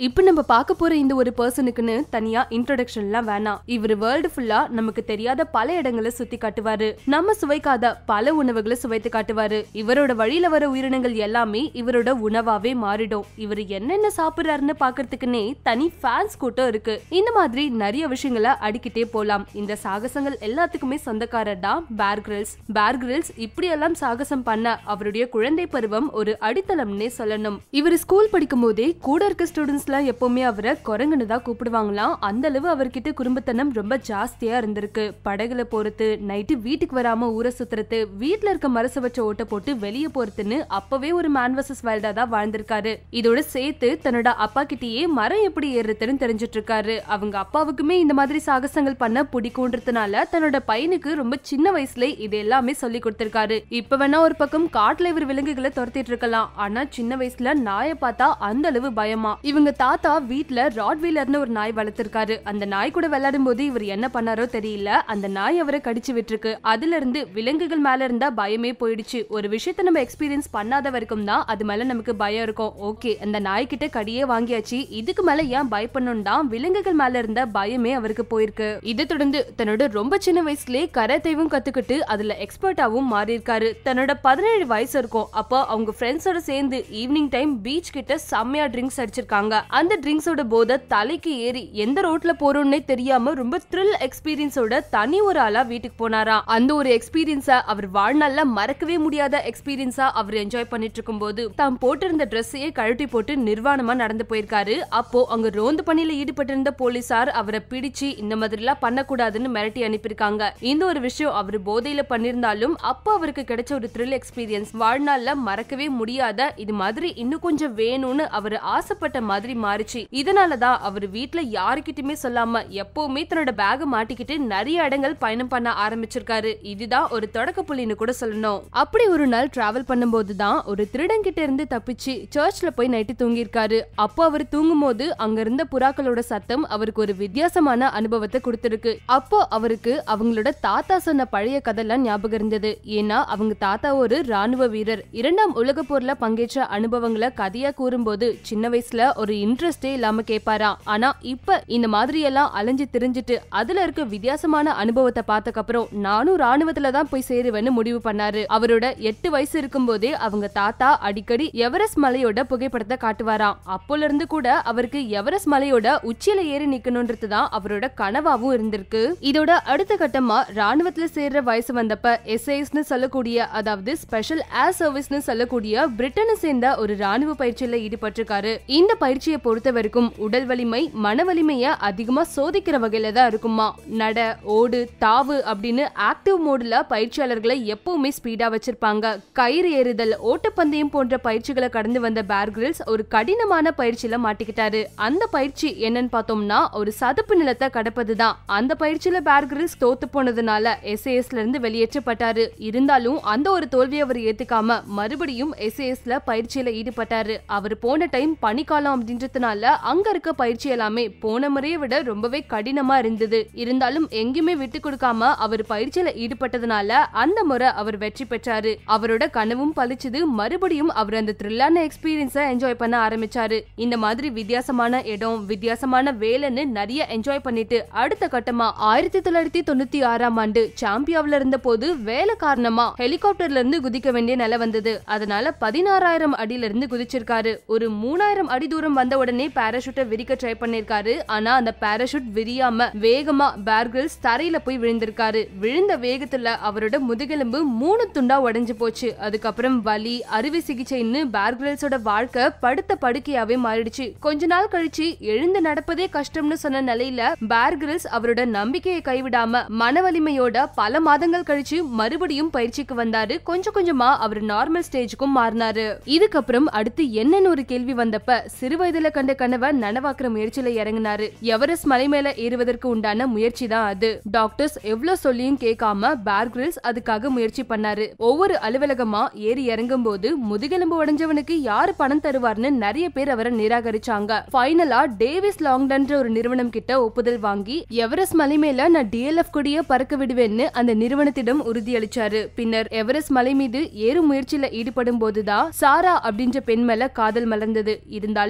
இப்ப நம்ம பார்க்க போற இந்த ஒரு பர்சனுக்குன்னு தனியா இன்ட்ரோடக்ஷன்லாம் வேணாம் இவர் வேர்ல்டு ஃபுல்லா நமக்கு தெரியாத பல இடங்களை சுத்தி காட்டுவாரு நம்ம சுவைக்காத பல உணவுகளை சுவைத்து காட்டுவாரு இவரோட வழியில வர உயிரினங்கள் எல்லாமே இவரோட உணவாவே மாறிடும் இவர் என்னென்ன சாப்பிடுறாருன்னு பாக்குறதுக்குன்னே தனி ஃபேன்ஸ் கூட்டம் இருக்கு இந்த மாதிரி நிறைய விஷயங்களை அடிக்கிட்டே போலாம் இந்த சாகசங்கள் எல்லாத்துக்குமே சொந்தக்காரர் தான் பேர் கிரில்ஸ் பேர் கிரில்ஸ் இப்படியெல்லாம் சாகசம் பண்ண அவருடைய குழந்தை பருவம் ஒரு அடித்தளம்னே சொல்லணும் இவர் ஸ்கூல் படிக்கும் போதே கூட இருக்க ஸ்டூடெண்ட்ஸ் எல்லாம் எப்பவுமே அவரை குரங்குன்னு தான் கூப்பிடுவாங்களாம் அந்த அளவு அவர்கிட்ட குறும்புத்தனம் ரொம்ப ஜாஸ்தியா இருந்திருக்கு படகுல போறது நைட்டு வீட்டுக்கு வராம ஊரை சுத்துறது வீட்ல இருக்க மரச வச்ச ஓட்ட போட்டு வெளியே போறதுன்னு அப்பவே ஒரு மேன் வர்சஸ் வைல்டா தான் வாழ்ந்திருக்காரு இதோட சேர்த்து தன்னோட அப்பா கிட்டயே மரம் எப்படி ஏறுறதுன்னு தெரிஞ்சிட்டு இருக்காரு அவங்க அப்பாவுக்குமே இந்த மாதிரி சாகசங்கள் பண்ண பிடிக்கும்ன்றதுனால தன்னோட பையனுக்கு ரொம்ப சின்ன வயசுல இது எல்லாமே சொல்லி கொடுத்திருக்காரு இப்ப வேணா ஒரு பக்கம் காட்டுல இவர் விலங்குகளை துரத்திட்டு இருக்கலாம் ஆனா சின்ன வயசுல நாயை பார்த்தா அந்த அளவு பயமா இவங்க தாத்தா வீட்ல ராட்வீலர்னு ஒரு நாய் வளர்த்திருக்காரு அந்த நாய் கூட விளையாடும் போது இவர் என்ன பண்ணாரோ தெரியல அந்த நாய் அவரை கடிச்சு விட்டுருக்கு அதுல இருந்து விலங்குகள் மேல இருந்தா பயமே போயிடுச்சு ஒரு விஷயத்த நம்ம எக்ஸ்பீரியன்ஸ் பண்ணாத வரைக்கும் தான் அது மேல நமக்கு பயம் இருக்கும் ஓகே அந்த நாய்கிட்ட கடியே வாங்கியாச்சு இதுக்கு மேல ஏன் பயப்படணும் தான் விலங்குகள் மேல இருந்த பயமே அவருக்கு போயிருக்கு இதை தொடர்ந்து தன்னோட ரொம்ப சின்ன வயசுலயே கராத்தேவும் கத்துக்கிட்டு அதுல எக்ஸ்பர்ட்டாவும் மாறி இருக்காரு தன்னோட பதினேழு வயசு இருக்கும் அப்போ அவங்க ஃப்ரெண்ட்ஸோட சேர்ந்து ஈவினிங் டைம் பீச் கிட்ட செம்மையா ட்ரிங்க்ஸ் அடிச்சிருக்காங்க அந்த ட்ரிங்க்ஸோட போதை தலைக்கு ஏறி எந்த ரோட்ல போறோம்னே தெரியாம ரொம்ப த்ரில் எக்ஸ்பீரியன்ஸோட தனி ஒரு ஆளா வீட்டுக்கு போனாராம் அந்த ஒரு எக்ஸ்பீரியன்ஸா அவர் வாழ்நாள்ல மறக்கவே முடியாத எக்ஸ்பீரியன்ஸா அவர் என்ஜாய் பண்ணிட்டு இருக்கும்போது தாம் போட்டிருந்த ட்ரெஸ்ஸையே கழட்டி போட்டு நிர்வாணமா நடந்து போயிருக்காரு அப்போ அங்க ரோந்து பணியில ஈடுபட்டிருந்த போலீசார் அவரை பிடிச்சு இந்த மாதிரி எல்லாம் பண்ணக்கூடாதுன்னு மிரட்டி அனுப்பியிருக்காங்க இந்த ஒரு விஷயம் அவர் போதையில பண்ணிருந்தாலும் அப்போ அவருக்கு கிடைச்ச ஒரு த்ரில் எக்ஸ்பீரியன்ஸ் வாழ்நாள்ல மறக்கவே முடியாத இது மாதிரி இன்னும் கொஞ்சம் வேணும்னு அவர் ஆசைப்பட்ட மாதிரி மாறிச்சு இதனாலதான் அவர் வீட்ல யாருக்கிட்டயுமே சொல்லாம எப்பவுமே தன்னோட பேக மாட்டிக்கிட்டு நிறைய இடங்கள் பயணம் பண்ண ஆரம்பிச்சிருக்காரு இதுதான் ஒரு தொடக்க புள்ளின்னு கூட சொல்லணும் அப்படி ஒரு நாள் டிராவல் பண்ணும்போது தான் ஒரு திருடன் கிட்ட இருந்து தப்பிச்சு சர்ச்ல போய் நைட்டு தூங்கியிருக்காரு அப்போ அவர் தூங்கும் போது அங்க இருந்த புறாக்களோட சத்தம் அவருக்கு ஒரு வித்தியாசமான அனுபவத்தை கொடுத்திருக்கு அப்போ அவருக்கு அவங்களோட தாத்தா சொன்ன பழைய கதைலாம் ஞாபகம் இருந்தது ஏன்னா அவங்க தாத்தா ஒரு ராணுவ வீரர் இரண்டாம் உலக போர்ல பங்கேற்ற அனுபவங்களை கதையா கூறும்போது சின்ன வயசுல ஒரு இன்ட்ரெஸ்டே இல்லாம கேட்பாராம் ஆனா இப்ப இந்த மாதிரி எல்லாம் அலைஞ்சு திரிஞ்சிட்டு அதுல இருக்க வித்தியாசமான அனுபவத்தை பார்த்தக்கப்புறம் நானும் ராணுவத்துல தான் போய் சேருவேன்னு முடிவு பண்ணாரு அவரோட எட்டு வயசு இருக்கும்போதே அவங்க தாத்தா அடிக்கடி எவரெஸ்ட் மலையோட புகைப்படத்தை காட்டுவாராம் அப்போல இருந்து கூட அவருக்கு எவரெஸ்ட் மலையோட உச்சியில ஏறி நிக்கணும்ன்றது தான் அவரோட கனவாவும் இருந்திருக்கு இதோட அடுத்த கட்டமா ராணுவத்துல சேர்ற வயசு வந்தப்ப எஸ்ஐஸ்னு சொல்லக்கூடிய அதாவது ஸ்பெஷல் ஏர் சர்வீஸ்னு சொல்லக்கூடிய பிரிட்டனை சேர்ந்த ஒரு ராணுவ பயிற்சியில ஈடுபட்டிருக்காரு இந்த பயிற்சியை பொறுத்த வரைக்கும் உடல் வலிமை மன வலிமைய அதிகமா சோதிக்கிற வகையில தான் இருக்குமா நட ஓடு தாவு அப்படின்னு ஆக்டிவ் மோடுல பயிற்சியாளர்களை எப்பவுமே ஸ்பீடா வச்சிருப்பாங்க கயிறு ஏறுதல் ஓட்டப்பந்தயம் போன்ற பயிற்சிகளை கடந்து வந்த பேர் கிரில்ஸ் ஒரு கடினமான பயிற்சியில மாட்டிக்கிட்டாரு அந்த பயிற்சி என்னன்னு பார்த்தோம்னா ஒரு சதுப்பு நிலத்தை கடப்பதுதான் அந்த பயிற்சியில பேர் கிரில்ஸ் தோத்து போனதுனால எஸ்ஏஎஸ்ல இருந்து வெளியேற்றப்பட்டாரு இருந்தாலும் அந்த ஒரு தோல்வியை அவர் ஏத்துக்காம மறுபடியும் எஸ்ஏஎஸ்ல பயிற்சியில ஈடுபட்டாரு அவர் போன டைம் பனிக்காலம் அப்படின்றதுனால அங்க இருக்க பயிற்சி எல்லாமே போன முறையை விட ரொம்பவே கடினமா இருந்தது இருந்தாலும் எங்கேயுமே விட்டு கொடுக்காம அவர் பயிற்சியில ஈடுபட்டதுனால அந்த முறை அவர் வெற்றி பெற்றாரு அவரோட கனவும் பலிச்சது மறுபடியும் அவர் அந்த த்ரில்லான எக்ஸ்பீரியன்ஸை என்ஜாய் பண்ண ஆரம்பிச்சாரு இந்த மாதிரி வித்தியாசமான இடம் வித்தியாசமான வேலைன்னு நிறைய என்ஜாய் பண்ணிட்டு அடுத்த கட்டமா ஆயிரத்தி தொள்ளாயிரத்தி தொண்ணூத்தி ஆறாம் ஆண்டு சாம்பியாவில இருந்த போது வேலை காரணமா ஹெலிகாப்டர்ல இருந்து குதிக்க வேண்டிய நிலை வந்தது அதனால பதினாறாயிரம் அடியில இருந்து குதிச்சிருக்காரு ஒரு மூணாயிரம் அடி தூரம் வந்த உடனே பாராஷூட்டை விரிக்க ட்ரை பண்ணிருக்காரு ஆனா அந்த பாராஷூட் விரியாம வேகமா பேர்கில்ஸ் தரையில போய் விழுந்திருக்காரு விழுந்த வேகத்துல அவரோட முதுகெலும்பு மூணு துண்டா உடைஞ்சு போச்சு அதுக்கப்புறம் வலி அறுவை சிகிச்சைன்னு பேர்கில்ஸோட வாழ்க்கை படுத்த படுக்கையாவே மாறிடுச்சு கொஞ்ச நாள் கழிச்சு எழுந்து நடப்பதே கஷ்டம்னு சொன்ன நிலையில பேர்கிரில்ஸ் அவரோட நம்பிக்கையை கைவிடாம மன வலிமையோட பல மாதங்கள் கழிச்சு மறுபடியும் பயிற்சிக்கு வந்தாரு கொஞ்சம் கொஞ்சமா அவர் நார்மல் ஸ்டேஜுக்கும் மாறினாரு இதுக்கப்புறம் அடுத்து என்னன்னு ஒரு கேள்வி வந்தப்ப சிறு வயதுல கண்ட கனவை நனவாக்குற முயற்சியில இறங்கினாரு எவரெஸ்ட் மலை மேல ஏறுவதற்கு உண்டான முயற்சி தான் அது டாக்டர்ஸ் எவ்வளவு சொல்லியும் கேட்காம பேர்கிரில்ஸ் அதுக்காக முயற்சி பண்ணாரு ஒவ்வொரு அலுவலகமா ஏறி இறங்கும் போது முதுகெலும்பு உடைஞ்சவனுக்கு யாரு பணம் தருவார்னு நிறைய பேர் அவரை நிராகரிச்சாங்க ஃபைனலா டேவிஸ் லாங்டன்ற ஒரு நிறுவனம் கிட்ட ஒப்புதல் வாங்கி எவரெஸ்ட் மலை மேல நான் டிஎல்எஃப் கொடிய பறக்க விடுவேன்னு அந்த நிறுவனத்திடம் உறுதியளிச்சாரு பின்னர் எவரெஸ்ட் மலை மீது ஏறும் முயற்சியில ஈடுபடும் போதுதான் சாரா அப்படின்ற பெண் மேல காதல் மலர்ந்தது இருந்தாலும் லட்சிய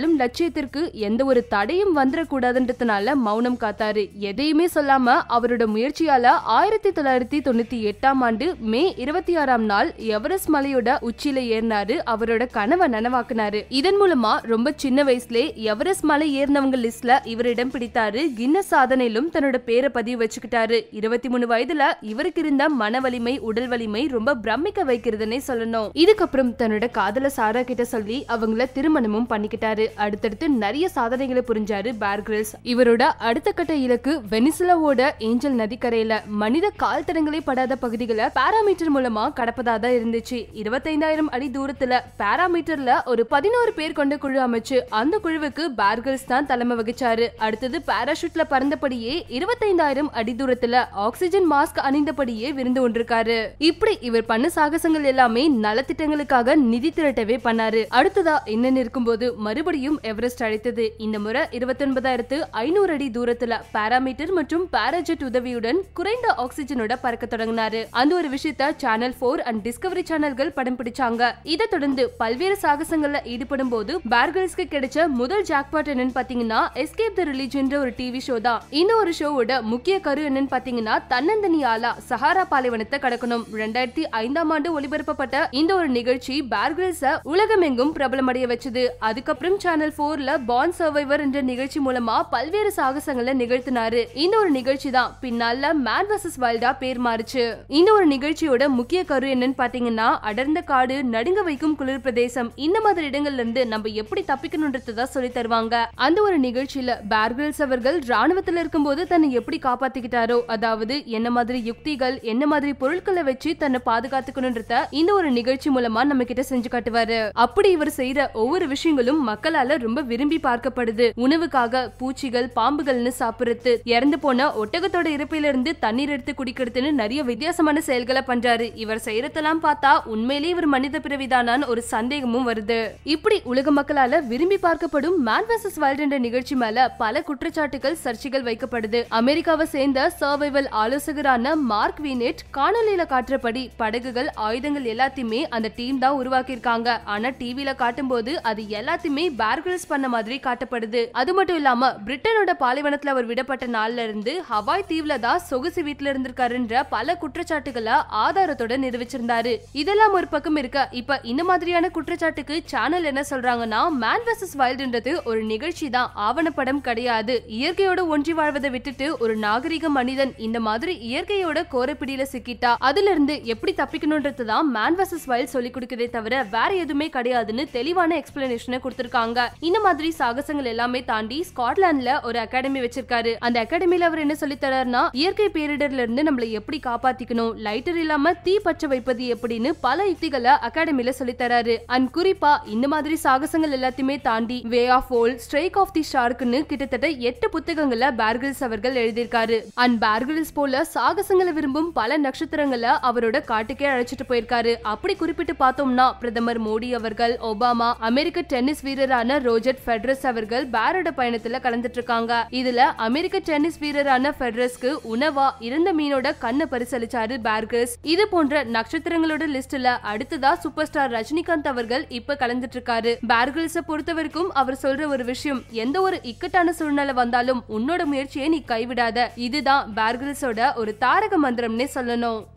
லட்சியத்திற்கு எந்த ஒரு தடையும் வந்துடக்கூடாதுன்றதுனால மௌனம் காத்தாரு எதையுமே சொல்லாம அவரோட முயற்சியால ஆயிரத்தி தொள்ளாயிரத்தி தொண்ணூத்தி எட்டாம் ஆண்டு மே இருபத்தி ஆறாம் நாள் எவரெஸ்ட் மலையோட உச்சியில ஏறினாரு அவரோட கனவை நனவாக்குனாரு இதன் மூலமா ரொம்ப சின்ன வயசுலே எவரெஸ்ட் மலை ஏறினவங்க லிஸ்ட்ல இவர் இடம் பிடித்தாரு கின்னஸ் சாதனையிலும் தன்னோட பேரை பதிவு வச்சுக்கிட்டாரு இருபத்தி மூணு வயதுல இவருக்கு இருந்த மன வலிமை உடல் வலிமை ரொம்ப பிரமிக்க வைக்கிறதுனே சொல்லணும் இதுக்கப்புறம் தன்னோட காதல சாரா கிட்ட சொல்லி அவங்கள திருமணமும் பண்ணிக்கிட்டாரு அடுத்தடுத்து நிறைய சாதனைகளை புரிஞ்சாரு பேர் கிரில்ஸ் இவரோட அடுத்த கட்ட இலக்கு வெனிசுலாவோட ஏஞ்சல் நதிக்கரையில மனித கால் தடங்களே படாத பகுதிகளை பாராமீட்டர் மூலமா கடப்பதா தான் இருந்துச்சு இருபத்தைந்தாயிரம் அடி தூரத்துல பாராமீட்டர்ல ஒரு பதினோரு பேர் கொண்ட குழு அமைச்சு அந்த குழுவுக்கு பார்கல்ஸ் தான் தலைமை வகிச்சாரு அடுத்தது பாராஷூட்ல பறந்தபடியே இருபத்தைந்தாயிரம் அடி தூரத்துல ஆக்சிஜன் மாஸ்க் அணிந்தபடியே விருந்து கொண்டிருக்காரு இப்படி இவர் பண்ண சாகசங்கள் எல்லாமே நலத்திட்டங்களுக்காக நிதி திரட்டவே பண்ணாரு அடுத்ததா என்னன்னு இருக்கும்போது மறுபடியும் எவரெஸ்ட் அழைத்தது இந்த முறை இருபத்தொன்பதாயிரத்து ஐநூறு அடி தூரத்துல பாராமீட்டர் மற்றும் பாராஜெட் உதவியுடன் குறைந்த ஆக்சிஜனோட பறக்க தொடங்கினாரு அந்த ஒரு விஷயத்த சேனல் போர் அண்ட் டிஸ்கவரி சேனல்கள் படம் பிடிச்சாங்க இதை தொடர்ந்து பல்வேறு சாகசங்கள்ல ஈடுபடும் போது பார்கல்ஸ்க்கு கிடைச்ச முதல் ஜாக்பாட் என்னன்னு பாத்தீங்கன்னா எஸ்கேப் த ரிலீஜன்ற ஒரு டிவி ஷோ தான் இந்த ஒரு ஷோவோட முக்கிய கரு என்னன்னு பாத்தீங்கன்னா தன்னந்தனியாலா சஹாரா பாலைவனத்தை கடக்கணும் ரெண்டாயிரத்தி ஐந்தாம் ஆண்டு ஒளிபரப்பப்பட்ட இந்த ஒரு நிகழ்ச்சி பார்கல்ஸ உலகமெங்கும் பிரபலமடைய வச்சது அதுக்கப்புறம் சேனல் போர்ல பான் சர்வைவர் என்ற நிகழ்ச்சி மூலமா பல்வேறு சாகசங்களை நிகழ்த்தினாரு இந்த ஒரு நிகழ்ச்சி தான் பின்னால மேன் வர்சஸ் வைல்டா பேர் மாறுச்சு இந்த ஒரு நிகழ்ச்சியோட முக்கிய கரு என்னன்னு பாத்தீங்கன்னா அடர்ந்த காடு நடுங்க வைக்கும் குளிர் பிரதேசம் இந்த மாதிரி இடங்கள்ல இருந்து நம்ம எப்படி தப்பிக்கணும்ன்றத சொல்லி தருவாங்க அந்த ஒரு நிகழ்ச்சியில பார்கல்ஸ் அவர்கள் ராணுவத்துல இருக்கும்போது தன்னை எப்படி காப்பாத்திக்கிட்டாரோ அதாவது என்ன மாதிரி யுக்திகள் என்ன மாதிரி பொருட்களை வச்சு தன்னை பாதுகாத்துக்கணும்ன்றத இந்த ஒரு நிகழ்ச்சி மூலமா நம்ம கிட்ட செஞ்சு காட்டுவாரு அப்படி இவர் செய்யற ஒவ்வொரு விஷயங்களும் மக்களால ரொம்ப விரும்பி பார்க்கப்படுது உணவுக்காக பூச்சிகள் பாம்புகள்னு சாப்பிடுறது இறந்து போன ஒட்டகத்தோட இறப்பில இருந்து தண்ணீர் எடுத்து குடிக்கிறதுன்னு நிறைய வித்தியாசமான செயல்களை பண்றாரு இவர் செய்யறதெல்லாம் பார்த்தா உண்மையிலேயே இவர் மனித பிறவிதானான்னு ஒரு சந்தேகமும் வருது இப்படி உலக மக்களால விரும்பி பார்க்கப்படும் மேன் வர்சஸ் வைல்ட் என்ற நிகழ்ச்சி மேல பல குற்றச்சாட்டுகள் சர்ச்சைகள் வைக்கப்படுது அமெரிக்காவை சேர்ந்த சர்வைவல் ஆலோசகரான மார்க் வீனெட் காணொலியில காட்டுறபடி படகுகள் ஆயுதங்கள் எல்லாத்தையுமே அந்த டீம் தான் உருவாக்கியிருக்காங்க ஆனா டிவில காட்டும்போது அது எல்லாத்தையுமே பார்கல்ஸ் பண்ண மாதிரி காட்டப்படுது அது மட்டும் இல்லாம பிரிட்டனோட பாலைவனத்துல அவர் விடப்பட்ட நாள்ல இருந்து ஹவாய் தீவுல தான் சொகுசு வீட்டுல இருந்திருக்காருன்ற பல குற்றச்சாட்டுகளை ஆதாரத்தோட நிரூபிச்சிருந்தாரு இதெல்லாம் ஒரு பக்கம் இருக்க இப்ப இந்த மாதிரியான குற்றச்சாட்டுக்கு சேனல் என்ன சொல்றாங்கன்னா மேன் வர்சஸ் வைல்டுன்றது ஒரு நிகழ்ச்சி தான் ஆவணப்படம் கிடையாது இயற்கையோட ஒன்றி வாழ்வதை விட்டுட்டு ஒரு நாகரிக மனிதன் இந்த மாதிரி இயற்கையோட கோரப்பிடியில சிக்கிட்டா அதுல இருந்து எப்படி தப்பிக்கணும்ன்றது தான் மேன் வர்சஸ் வைல்ட் சொல்லி கொடுக்கறதே தவிர வேற எதுவுமே கிடையாதுன்னு தெளிவான எக்ஸ்பிளனேஷனை கொடுத்திருக்காங்க இந்த மாதிரி சாகசங்கள் எல்லாமே தாண்டி ஸ்காட்லாந்துல ஒரு அகாடமி வச்சிருக்காரு அந்த அகாடமில அவர் என்ன சொல்லி தராருன்னா இயற்கை பேரிடர்ல இருந்து நம்மள எப்படி காப்பாத்திக்கணும் லைட்டர் இல்லாம தீ பற்ற வைப்பது எப்படின்னு பல யுக்திகளை அகாடமில சொல்லி தராரு அண்ட் குறிப்பா இந்த மாதிரி சாகசங்கள் எல்லாத்தையுமே தாண்டி way of all strike of the ஷார்க்னு கிட்டத்தட்ட எட்டு புத்தகங்களை பார்கில்ஸ் அவர்கள் எழுதியிருக்காரு அண்ட் பார்கில்ஸ் போல சாகசங்களை விரும்பும் பல நட்சத்திரங்களை அவரோட காட்டுக்கே அழைச்சிட்டு போயிருக்காரு அப்படி குறிப்பிட்டு பார்த்தோம்னா பிரதமர் மோடி அவர்கள் ஒபாமா அமெரிக்க டென்னிஸ் வீரரான ரோஜர் ஃபெடரஸ் அவர்கள் பேரோட பயணத்துல கலந்துட்டு இருக்காங்க இதுல அமெரிக்க டென்னிஸ் வீரரான ஃபெடரஸ்க்கு உணவா இறந்த மீனோட கண்ணை பரிசளிச்சாரு பார்கஸ் இது போன்ற நட்சத்திரங்களோட லிஸ்ட்ல அடுத்ததா சூப்பர் ஸ்டார் ரஜினிகாந்த் அவர்கள் இப்ப கலந்துட்டு இருக்காரு பார்கல்ஸ பொறுத்த வரைக்கும் அவர் சொல்ற ஒரு விஷயம் எந்த ஒரு இக்கட்டான சூழ்நிலை வந்தாலும் உன்னோட முயற்சியை நீ கைவிடாத இதுதான் பார்கல்ஸோட ஒரு தாரக மந்திரம்னே சொல்லணும்